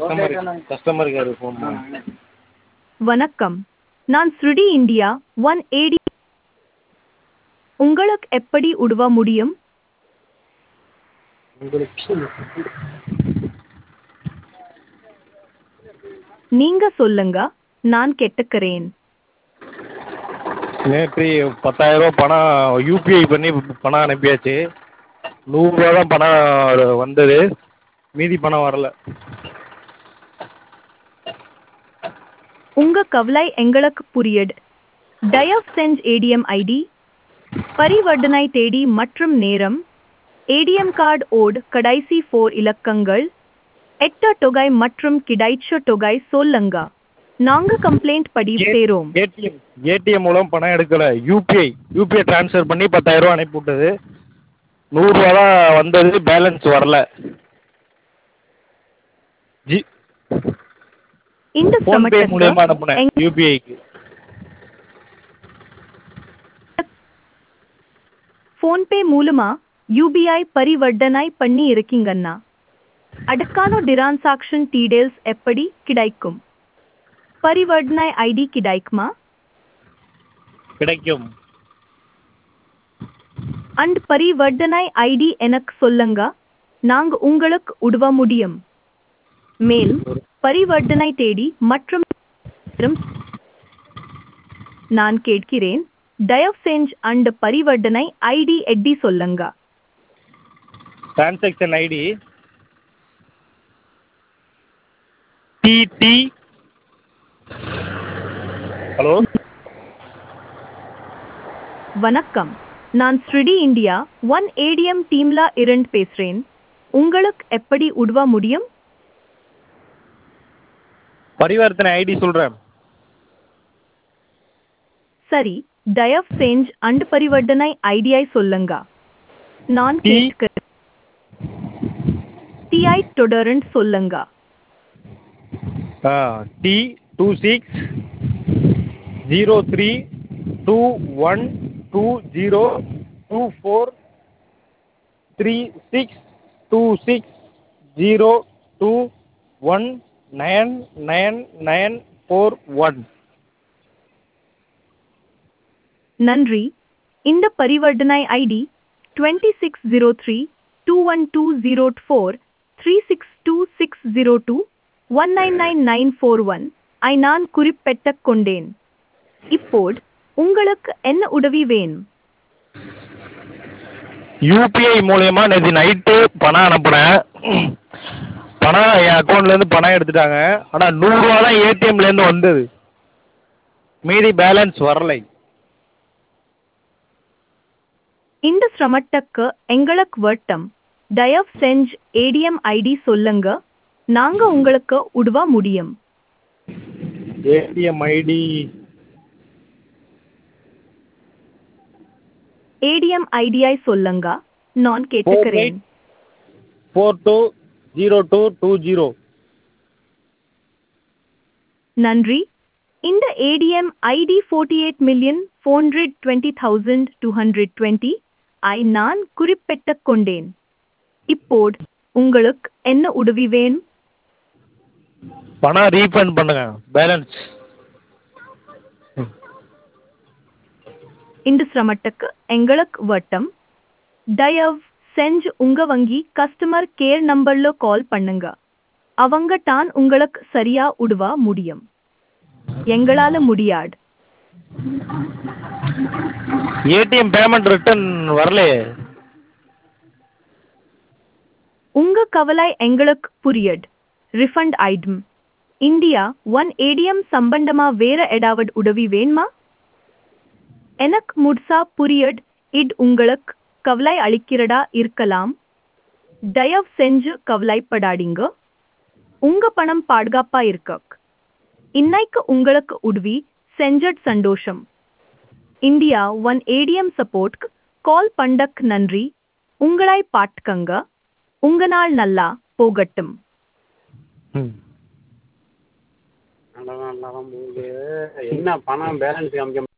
customer customer கேருக்கு phone பண்ணேன் வணக்கம் நான் ஸ்ருடி இந்தியா ஒன் ஏடி உங்களுக்கு எப்படி உதவ முடியும் உங்களுக்கு நீங்க சொல்லுங்க நான் கேட்டுக்கிறேன் நேற்று பத்தாயிரரூபா பணம் யூபிஐ பண்ணி பணம் அனுப்பியாச்சு நூறுரூவா தான் பணம் வந்தது மீதி பணம் வரல உங்க கவலை எங்களுக்கு புரியுது தயவு செஞ்சு ஏடிஎம் ஐடி பரிவர்த்தனை தேதி மற்றும் நேரம் ஏடிஎம் கார்டு ஓட் கடைசி ஃபோர் இலக்கங்கள் எட்ட தொகை மற்றும் கிடைச்ச தொகை சொல்லுங்க நாங்க கம்ப்ளைண்ட் படி பேரோம் ஏடிஎம் ஏடிஎம் மூலம் பணம் எடுக்கலை யூபிஐ யூபிஐ ட்ரான்ஸ்ஃபர் பண்ணி பத்தாயிரரூவா அனுப்பி விட்டது நூறுரூவா தான் வந்தது பேலன்ஸ் வரல ஜி இந்த ஃபோன்பே மூலியமாக சமயத்துக்கு அனுப்புனேன் எங்க- யூபிஐக்கு ஃபோன்பே மூலமா யூபிஐ பரிவர்த்தனை பண்ணி இருக்கீங்கன்னா அதுக்கான டிரான்சாக்ஷன் டீடைல்ஸ் எப்படி கிடைக்கும் பரிவர்த்தனை ஐடி கிடைக்குமா கிடைக்கும் அண்ட் பரிவர்த்தனை ஐடி எனக்கு சொல்லுங்க நாங்க உங்களுக்கு உதவ முடியும் மேல் பரிவர்த்தனை தேதி மற்றும் நேரம் நான் கேட்கிறேன் தயவு செஞ்சு அண்ட் பரிவர்த்தனை ஐடி எட்டி சொல்லுங்க டிரான்சாக்ஷன் ஐடி டிடி ஹலோ வணக்கம் நான் ஸ்ருடி இந்தியா ஒன் ஏடிஎம் டீம்ல இருந்து பேசுறேன் உங்களுக்கு எப்படி உதவ முடியும் பரிவர்த்தனை ஐடி சொல்கிறேன் சரி தயவு செஞ்சு அண்ட் பரிவர்த்தனை ஐடியை சொல்லுங்க நான் டி- கேட்கிறேன் டிஐ தொடரண்ட் சொல்லுங்க T two six zero three two one two zero two four three six two six zero two one nine nine nine four one நன்றி இந்த பரிவர்த்தனை ID twenty six zero three two one two zero four three six two six zero two one nine nine nine four one ஐ நான் குறிப்பிட்டுக் கொண்டேன் இப்போது உங்களுக்கு என்ன உதவி வேணும் யூபிஐ மூலயமா நேற்று நைட்டு பணம் அனுப்புனேன் பணம் என் அக்கௌண்ட்லேருந்து பணம் எடுத்துட்டாங்க ஆனால் நூறுரூவா தான் ஏடிஎம்லேருந்து வந்தது மீதி பேலன்ஸ் வரலை இந்த சிரமத்துக்கு எங்களுக்கு வட்டம் தயவு செஞ்சு ஏடிஎம் ஐடி சொல்லுங்க நாங்க உங்களுக்கு உதவ முடியும் ஏடிஎம் ஐடி ஏடிஎம் ஐடியை சொல்லுங்க நான் கேட்டுக்கிறேன் four two zero two two zero நன்றி இந்த ATM ID forty eight million four hundred twenty thousand two hundred twenty ஐ நான் குறிப்பிட்டுக் கொண்டேன் இப்போது உங்களுக்கு என்ன உதவி வேணும் பணம் ரீஃபண்ட் பண்ணுங்க பேலன்ஸ் இந்த சிரமத்துக்கு எங்களுக்கு வட்டம் தயவு செஞ்சு உங்க வங்கி கஸ்டமர் கேர் நம்பர்ல கால் பண்ணுங்க அவங்க தான் உங்களுக்கு சரியா உதவ முடியும் எங்களால முடியாது ஏடிஎம் பேமெண்ட் ரிட்டர்ன் வரலையே உங்க கவலை எங்களுக்கு புரியுது refund item India one ATM சம்பந்தமா வேற ஏதாவது உதவி வேணுமா எனக்கு முழுசா புரியுது இது உங்களுக்கு கவலை அளிக்கிறதா இருக்கலாம் தயவு செஞ்சு கவலைப்படாதீங்க உங்க பணம் பாதுகாப்பா இருக்க இன்னைக்கு உங்களுக்கு உதவி செஞ்சட் சந்தோஷம் India one ATM support call பண்டக் நன்றி உங்களை பாட்டுக்கங்க உங்க நாள் நல்லா போகட்டும் ம் நல்லா நல்லா தான் போகுது என்ன பணம் பேலன்ஸ் காமிக்க